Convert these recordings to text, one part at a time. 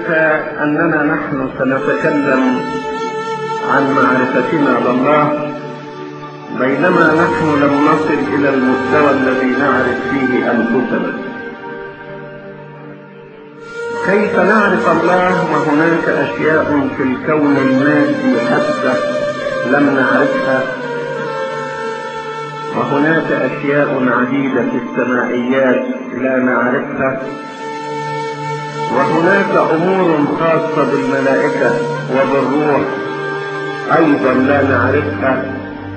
ذلك أننا نحن سنتكلم عن معرفتنا لله بينما نحن لم نصل إلى المستوى الذي نعرف فيه أنفسنا كيف نعرف الله وهناك أشياء في الكون المادي حتى لم نعرفها وهناك أشياء عديدة في السمائيات لا نعرفها وهناك أمور خاصة بالملائكة وبالروح أيضا لا نعرفها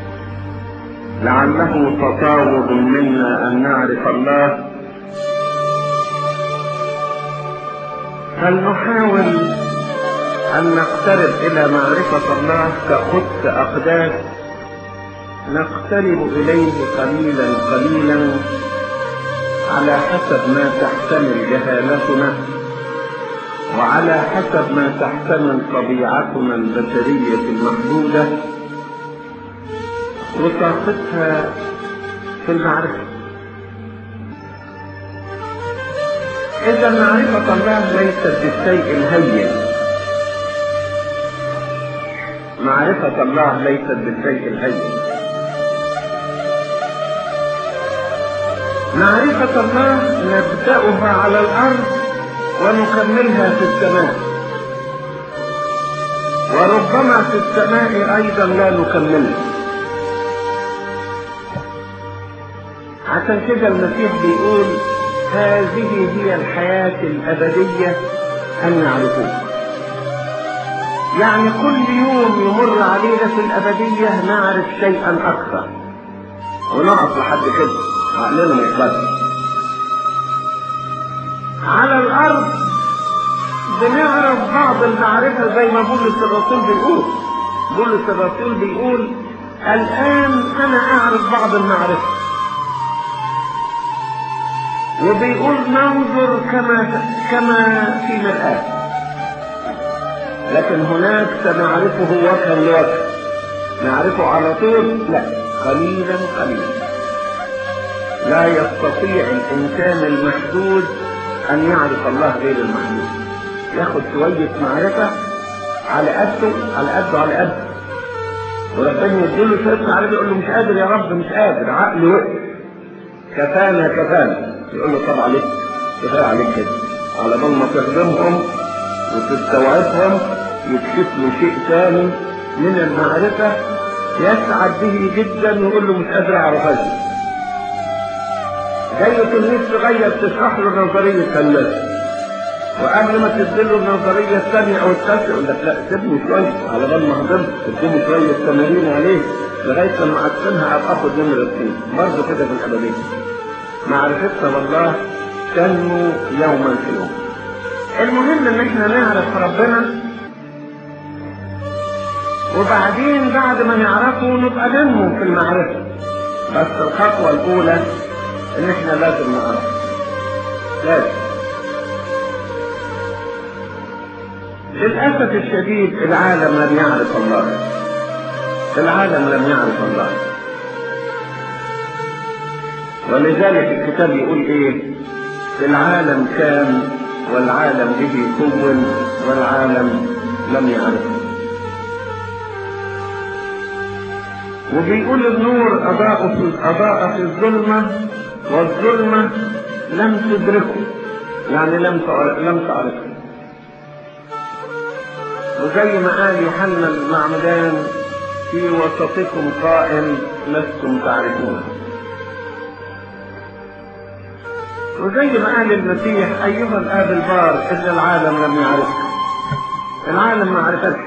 لعله تطاول منا أن نعرف الله فلنحاول أن نقترب إلى معرفة الله كخبز أقداس نقترب إليه قليلا قليلا على حسب ما تحتمل جهالتنا وعلى حسب ما تحتمل طبيعتنا البشرية المحدودة وطاقتها في المعرفة إذا معرفة الله ليست بالشيء الهين معرفة الله ليست بالشيء الهين معرفة الله نبدأها على الأرض ونكملها في السماء وربما في السماء أيضا لا نكملها عشان كده المسيح بيقول هذه هي الحياة الأبدية أن نعرفوه يعني كل يوم يمر علينا في الأبدية نعرف شيئا أكثر ونقف لحد كده عقلنا ما يقبلش على الأرض بنعرف بعض المعرفة زي ما بولس الرسول بيقول بولس الرسول بيقول الآن أنا أعرف بعض المعرفة وبيقول ننظر كما كما في مرآة لكن هناك سنعرفه وجها لوجه نعرفه على طول لا قليلا قليلا لا يستطيع الإنسان المحدود أن يعرف الله غير المحدود ياخد شوية معرفة على قده على قده على قده وربنا يديله شوية معرفة يقول له مش قادر يا رب مش قادر عقلي وقف كفانا كفانا يقول له طب عليك كفاية عليك كده على بال ما تخدمهم وتستوعبهم يكشف له شيء ثاني من المعرفة يسعد به جدا ويقول له مش قادر اعرف ازاي جاي تلميذ صغير تشرح له نظرية ثلاثة وقبل ما تديله النظرية الثانية أو الثالثة يقول لك لا سيبني شوية على بال ما أهضمت اديني شوية تمارين عليه لغاية لما أتقنها أبقى آخد نمرة اثنين برضه كده في الأبدية معرفتنا بالله تنمو يوما في يوم المهم ان احنا نعرف ربنا وبعدين بعد ما نعرفه نبقى ننمو في المعرفة بس الخطوة الأولى ان احنا لازم نعرف لازم للأسف الشديد العالم لم يعرف الله العالم لم يعرف الله ولذلك الكتاب يقول ايه العالم كان والعالم به كون والعالم لم يعرفه وبيقول النور أضاء في أضاء في الظلمة والظلمة لم تدركه يعني لم لم تعرفه وزي ما قال يوحنا المعمدان في وسطكم قائم لستم تعرفونه وزي ما قال المسيح ايها الاب البار ان العالم لم يعرفك العالم ما عرفكش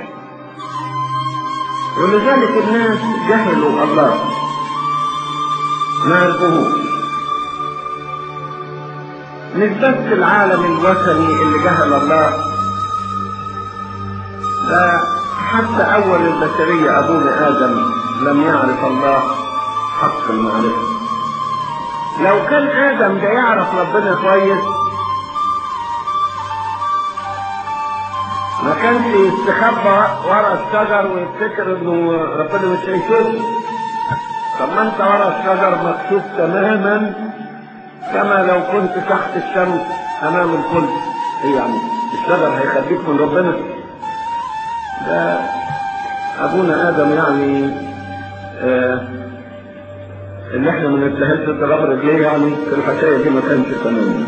ولذلك الناس جهلوا الله ما عرفوهوش مش بس العالم الوثني اللي جهل الله ده حتى اول البشريه ابونا ادم لم يعرف الله حق المعرفه لو كان ادم ده يعرف ربنا كويس ما كانش يستخبى ورا الشجر ويفتكر انه ربنا مش هيشوفه طب ما انت ورا الشجر مكشوف تماما كما لو كنت تحت الشمس امام الكل ايه يعني الشجر هيخبيك من ربنا ده ابونا ادم يعني آه اللي احنا ما نتلهلش الرب رجليه يعني في الحكايه دي ما كانش تمام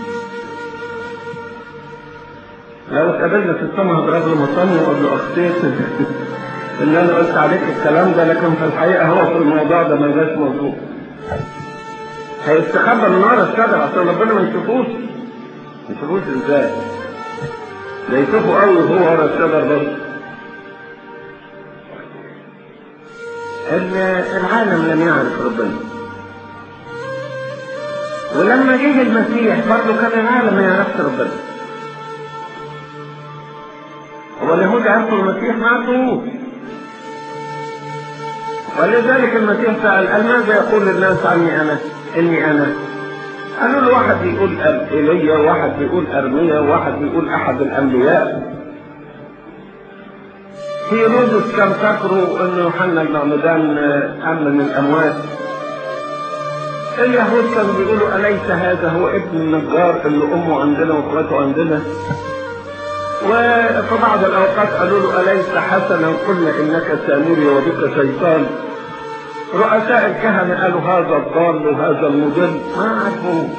لو اتقابلنا في السماء هضرب له مطني واقول له اخطيت ان انا قلت عليك الكلام ده لكن في الحقيقه هو في الموضوع ده ما يبقاش موضوع هيستخبى من ورا الشجر عشان ربنا ما يشوفوش ما يشوفوش ازاي ده يشوفوا قوي وهو ورا الشجر برضه العالم لم يعرف ربنا ولما جه المسيح برضه كان العالم ما يعرفش ربنا هو اليهود عرفوا المسيح ما عرفوش ولذلك المسيح سأل قال ماذا يقول الناس عني أنا إني أنا قالوا له واحد بيقول إيليا وواحد بيقول أرميا وواحد بيقول أحد الأنبياء في رودس كان فاكروا ان يوحنا المعمدان قام من الاموات اليهود كانوا بيقولوا اليس هذا هو ابن النجار اللي امه عندنا واخواته عندنا وفي بعض الاوقات قالوا له اليس حسنا قلنا انك سامري وبك شيطان رؤساء الكهنه قالوا هذا الضال وهذا المضل ما عرفوا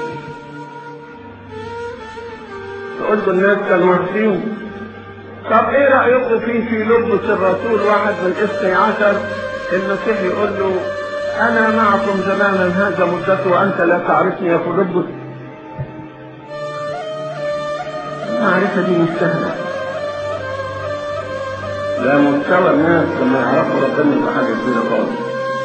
قلت الناس كانوا عارفين طب ايه رأيكم في في لبس الرسول واحد من اثني عشر المسيح يقول له انا معكم زمانا هذا مدته وانت لا تعرفني يا فيلبس المعرفة دي مش سهلة لا مستوى الناس لما يعرفوا ربنا في حاجة كبيرة خالص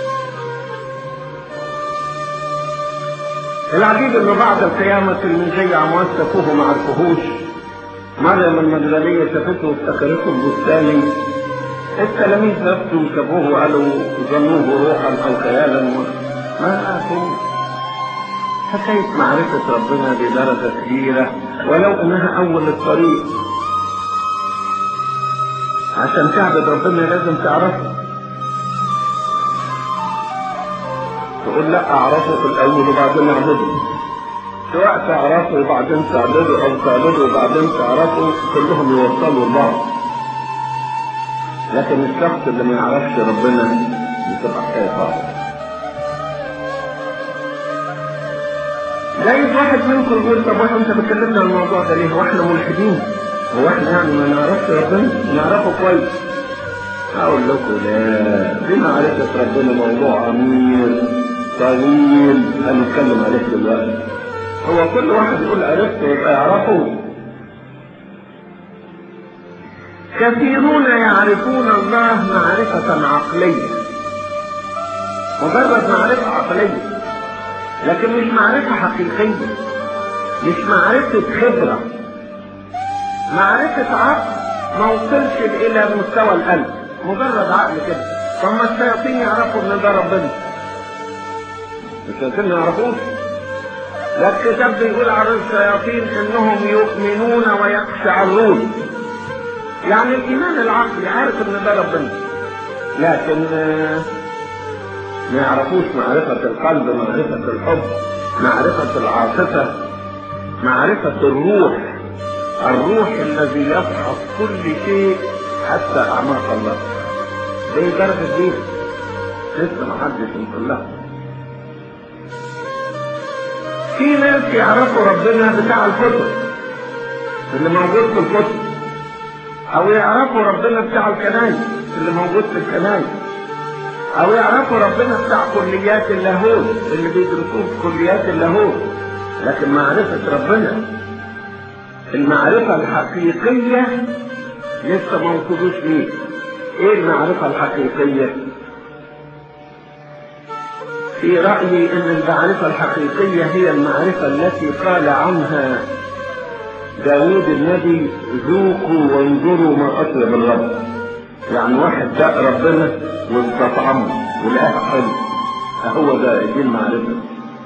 العجيب انه بعد القيامة المنجية عموات شافوه ما عرفوهوش مريم المجدلية شافته وافتكرته البستاني التلاميذ نفسه شافوه وقالوا ظنوه روحا او خيالا ما عرفوا حكاية معرفة ربنا بدرجة كبيرة ولو انها اول الطريق عشان تعبد ربنا لازم تعرفه تقول لا اعرفه في الاول وبعدين اعبده سواء تعرفوا وبعدين تعبدوا او تعبدوا وبعدين تعرفوا كلهم يوصلوا لبعض لكن الشخص اللي ما يعرفش ربنا بتبقى حكايه صعبه جايز واحد منكم يقول طب واحنا انت بتكلمنا عن الموضوع ده ليه؟ هو احنا ملحدين؟ هو احنا يعني ما نعرفش ربنا؟ نعرفه كويس. اقول لكم لا دي معرفة ربنا موضوع عميق طويل هنتكلم عليه دلوقتي. هو كل واحد يقول عرفته يبقى يعرفه كثيرون يعرفون الله معرفة عقلية مجرد معرفة عقلية لكن مش معرفة حقيقية مش معرفة خبرة معرفة عقل ما وصلش إلى مستوى القلب مجرد عقل كده ثم الشياطين يعرفوا إن ده ربنا الشياطين ما يعرفوش ده الكتاب بيقول على الشياطين انهم يؤمنون ويقشعرون يعني الايمان العقلي عارف ان ده ربنا لكن ما يعرفوش معرفة القلب معرفة الحب معرفة العاطفة معرفة الروح الروح الذي يفحص كل شيء حتى اعماق الله دي درجة دي لسه ما حدش وصل لها في ناس يعرفوا ربنا بتاع الكتب اللي موجود في الكتب او يعرفوا ربنا بتاع الكنايس اللي موجود في الكنايس او يعرفوا ربنا بتاع كليات اللاهوت اللي بيدرسوه في كليات اللاهوت لكن معرفة ربنا المعرفة الحقيقية لسه ما وصلوش ليه ايه المعرفة الحقيقية في رأيي أن المعرفة الحقيقية هي المعرفة التي قال عنها داود النبي ذوقوا وانظروا ما أطلب الرب يعني واحد داق ربنا واستطعمه ولقاها حلو هو ده دي المعرفة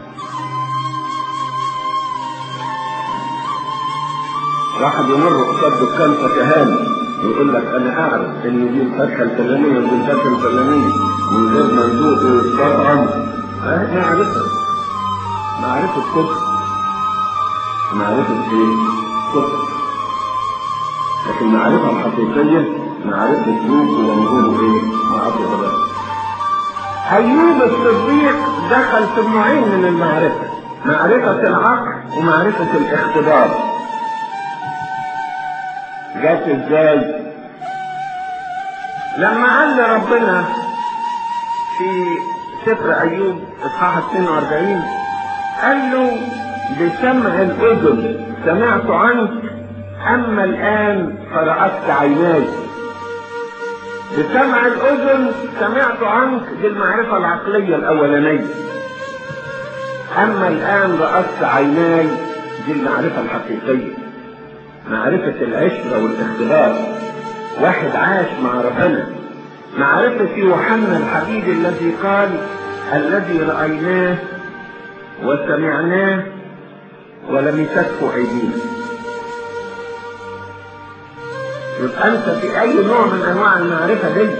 واحد يمر قصاد دكان فكهان يقول لك انا اعرف ان دي الفتحه الفلانيه ودي الفتحه الفلانيه من غير ما يذوق ويستطعم معرفة معرفة كفر معرفة ايه؟ كفر لكن المعرفة الحقيقية معرفة سلوكه ونقوله ايه مع الله أيوب الصديق دخل في النوعين من المعرفة معرفة العقل ومعرفة الاختبار جات ازاي لما قال لربنا في سفر ايوب اصحاح 42 قال له بسمع الاذن سمعت عنك اما الان فرأت عيناي بسمع الاذن سمعت عنك دي المعرفه العقليه الاولانيه اما الان رأت عيناي دي المعرفه الحقيقيه معرفه العشره والاختبار واحد عاش مع ربنا معرفة يوحنا الحبيب الذي قال الذي رأيناه وسمعناه ولمسته أيدينا يبقى أنت في أي نوع من أنواع المعرفة دي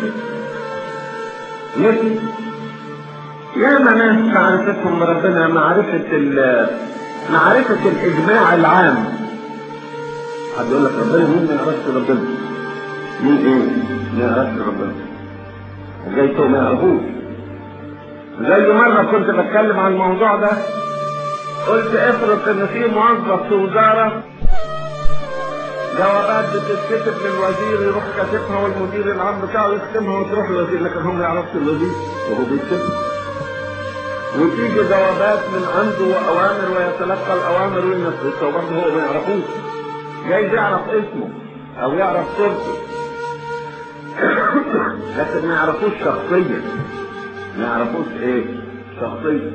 مثل يا ناس معرفتهم بربنا معرفة معرفة الإجماع العام حد يقول لك ربنا مين ما يعرفش ربنا مين ايه؟ ما يعرفش ربنا وجاي ما يعرفوش زي مرة كنت بتكلم عن الموضوع ده قلت افرض ان في موظف في وزارة جوابات بتتكتب للوزير يروح كاتبها والمدير العام بتاعه يختمها وتروح للوزير لكن هم ما يعرفش الوزير وهو بيكتبها وتيجي جوابات من عنده واوامر ويتلقى الاوامر وينفذها وبرضه هو ما يعرفوش جايز يعرف اسمه او يعرف صورته لكن ما يعرفوش شخصيا ما يعرفوش ايه شخصيا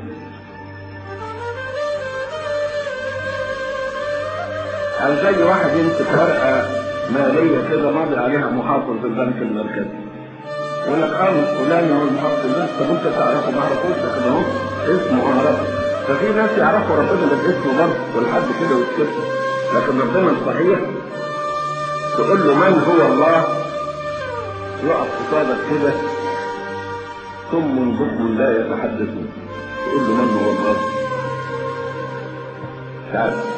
او زي واحد يمسك ورقه ماليه كده ماضي عليها محافظ البنك المركزي يقول لك اه فلان هو المحافظ البنك طب انت تعرفه ما اعرفوش لكن اهو اسمه اعرفه ففي ناس يعرفوا ربنا بالاسم برضه ولحد كده ويكتبه لكن ربنا الصحيح تقول له من هو الله يقف قصادك كده ثم بكم لا يتحدثون تقول له من هو الله مش عارف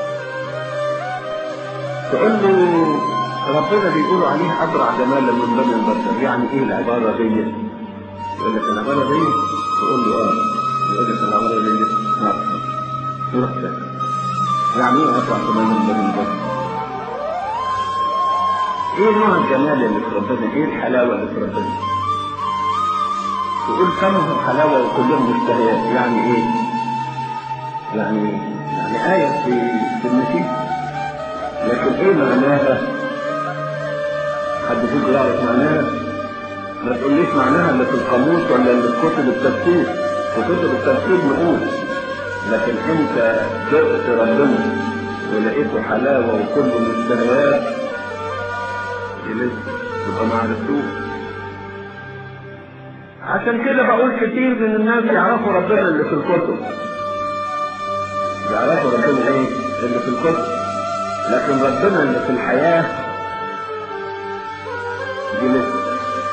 تقول له ربنا بيقولوا عليه أبرع جمالا من بني البشر يعني ايه العبارة دي يقول لك العبارة دي تقول له اه يقول لك العبارة دي نعم يروح يعني ايه أبرع جمالا من بني البشر ايه نوع الجمال اللي في ربنا ايه الحلاوة اللي في ربنا تقول كمه حلاوة وكلهم مشتهيات يعني ايه يعني يعني آية في في النسيج لكن ايه معناها حد فيكم يعرف معناها ما تقوليش معناها اللي في القاموس ولا اللي في كتب التفسير في كتب التفسير نقول لكن انت جئت ربنا ولقيته حلاوة وكله مشتهيات لسه تبقى ما عرفتوش عشان كده بقول كتير من الناس يعرفوا ربنا اللي في الكتب يعرفوا ربنا ايه اللي في الكتب لكن ربنا اللي في الحياة دي لسه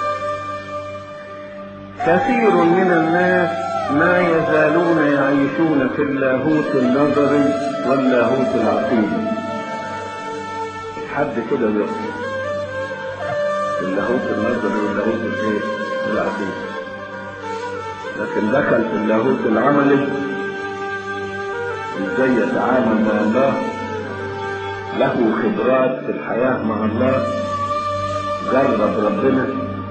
كثير من الناس ما يزالون يعيشون في اللاهوت النظري واللاهوت العقيدي حد كده بيقول اللاهوت النظري واللاهوت الايه؟ العقيدي لكن دخل في اللاهوت العملي ازاي يتعامل مع الله له خبرات في الحياة مع الله جرب ربنا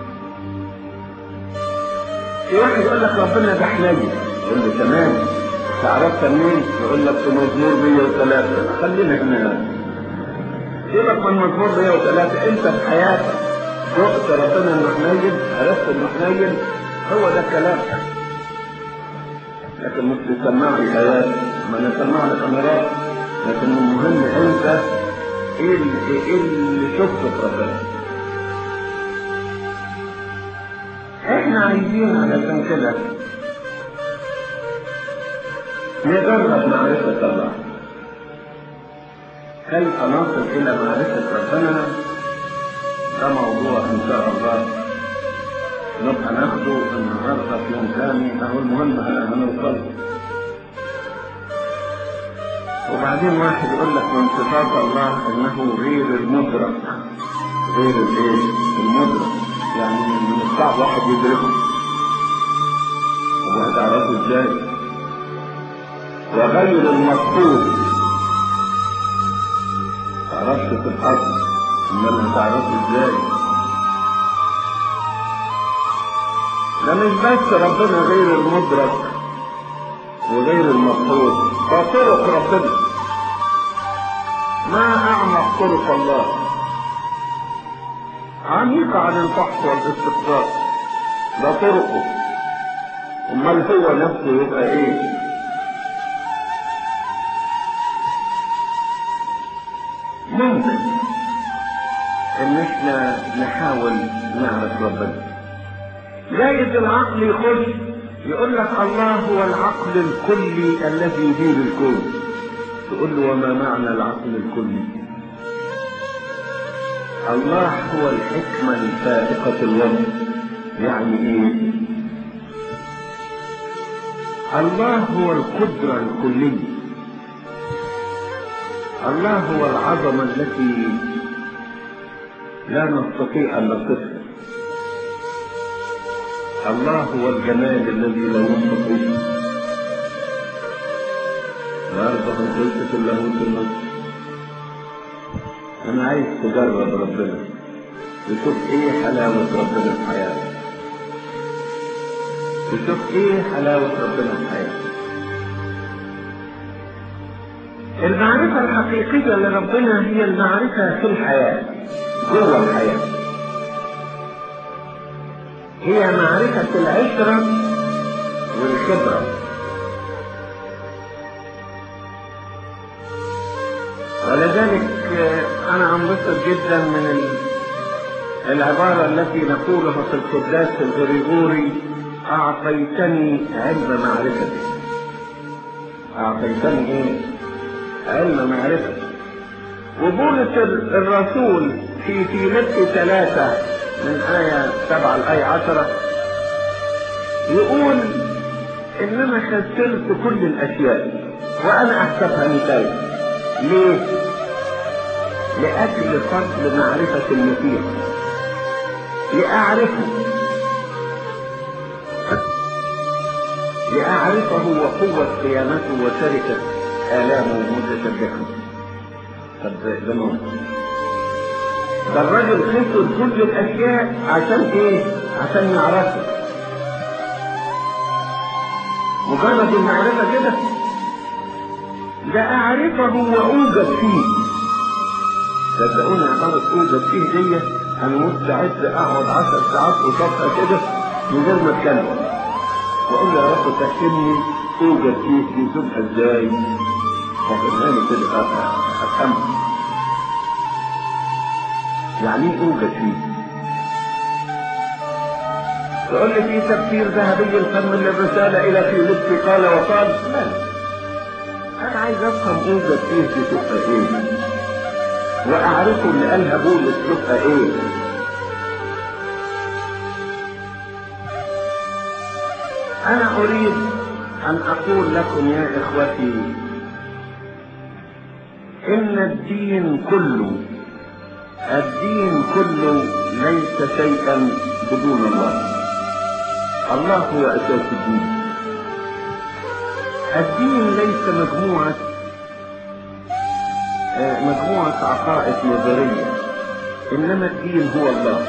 في واحد يقول لك ربنا ده حنين يقول له تمام تعرفت منين؟ يقول لك في مزمور 103 خلينا هنا سيبك من مزمور 103 انت في حياتك شفت ربنا انه حنين عرفت انه حنين هو ده الكلام لكن مش تسمع لي ايات ما انا سمع لك امارات لكن المهم انت ايه اللي ايه اللي شفته في ربنا احنا عايزين علشان كده نجرب معرفة الله كيف نصل إلى معرفة ربنا ده موضوع إن شاء الله نبقى ناخده النهارده في يوم ثاني أهو المهم هنوصل وبعدين واحد يقول لك من صفات الله انه غير المدرك غير الايه المدرك يعني من الصعب واحد يدركه طب هتعرفه ازاي وغير المقصود تعرفش في الارض امال هتعرفه ازاي ده مش بس ربنا غير المدرك وغير المقصود ده طرق ربنا ما اعمق طرق الله عميقة عن البحث والاستقراء ده طرقه امال هو نفسه يبقى ايه ممكن ان احنا نحاول نعرف ربنا جايز العقل يخش يقول لك الله هو العقل الكلي الذي يدير الكون تقول له وما معنى العقل الكلي الله هو الحكمة الفائقة الوصف يعني ايه الله هو القدرة الكلية الله هو العظمة التي لا نستطيع أن نصفها الله هو الجمال الذي لا يوصف به النهارده قلت في اللاهوت النصر انا عايز تجرب ربنا تشوف ايه حلاوة ربنا في حياتك تشوف ايه حلاوة ربنا في حياتك المعرفة الحقيقية لربنا هي المعرفة في الحياة جوه الحياة هي معرفة العشرة والخبرة ولذلك أنا أنبسط جدا من العبارة التي نقولها في القداس الغريغوري أعطيتني علم معرفتك أعطيتني إيه؟ علم معرفتك وبولس الرسول في فيليبي ثلاثة من آية سبعة لآية عشرة يقول إنما خسرت كل الأشياء وأنا أحسبها مثال ليه؟ لأجل فضل معرفة المسيح لأعرفه لأعرفه وقوة قيامته وشركة آلامه المتشبكة طب ده موت ده الراجل خسر كل الاشياء عشان ايه عشان يعرفه مجرد المعرفه كده ده اعرفه واوجد فيه صدقوني عبارة اوجد فيه دي انا مستعد اقعد عشر ساعات قصادها كده من غير ما اتكلم واقول يا رب فهمني اوجد فيه دي تبقى ازاي فهمني كده افهمها يعني ايه اوجد فيه تقول لي في تفسير ذهبي الفم للرسالة إلى فيليبي قال وقال لا أنا عايز أفهم أوجد فيه دي تبقى إيه وأعرفه اللي قالها بولس تبقى إيه أنا أريد أن أقول لكم يا إخوتي إن الدين كله الدين كله ليس شيئا بدون الله الله هو اساس الدين الدين ليس مجموعة مجموعة عقائد نظرية إنما الدين هو الله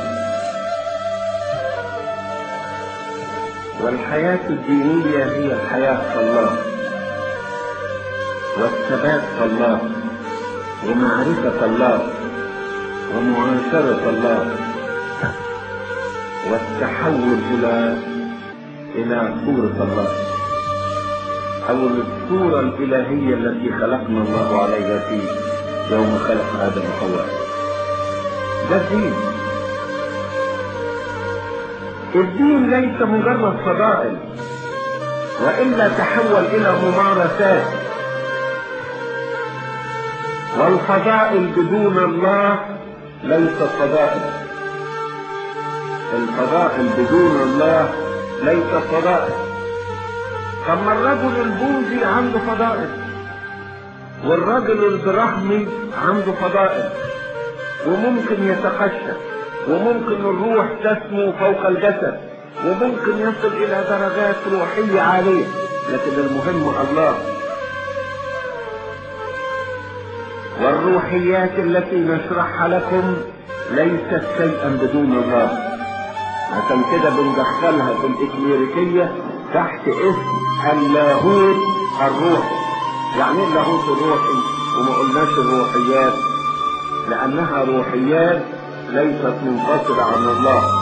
والحياة الدينية هي الحياة في الله والثبات في الله ومعرفة الله ومعاشرة الله والتحول إلى إلى صورة الله أو الصورة الإلهية التي خلقنا الله عليها في يوم خلق آدم وحواء ده الدين الدين ليس مجرد فضائل وإلا تحول إلى ممارسات والفضائل بدون الله ليست فضائل الفضائل بدون الله ليست فضائل طب ما الرجل البوذي عنده فضائل والرجل البرهمي عنده فضائل وممكن يتخشى وممكن الروح تسمو فوق الجسد وممكن يصل الى درجات روحية عالية لكن المهم الله والروحيات التي نشرحها لكم ليست شيئا بدون الله عشان كده بندخلها في الإكليريكية تحت اسم اللاهوت الروحي يعني ايه اللاهوت الروحي وما قلناش الروحيات لأنها روحيات ليست منفصلة عن الله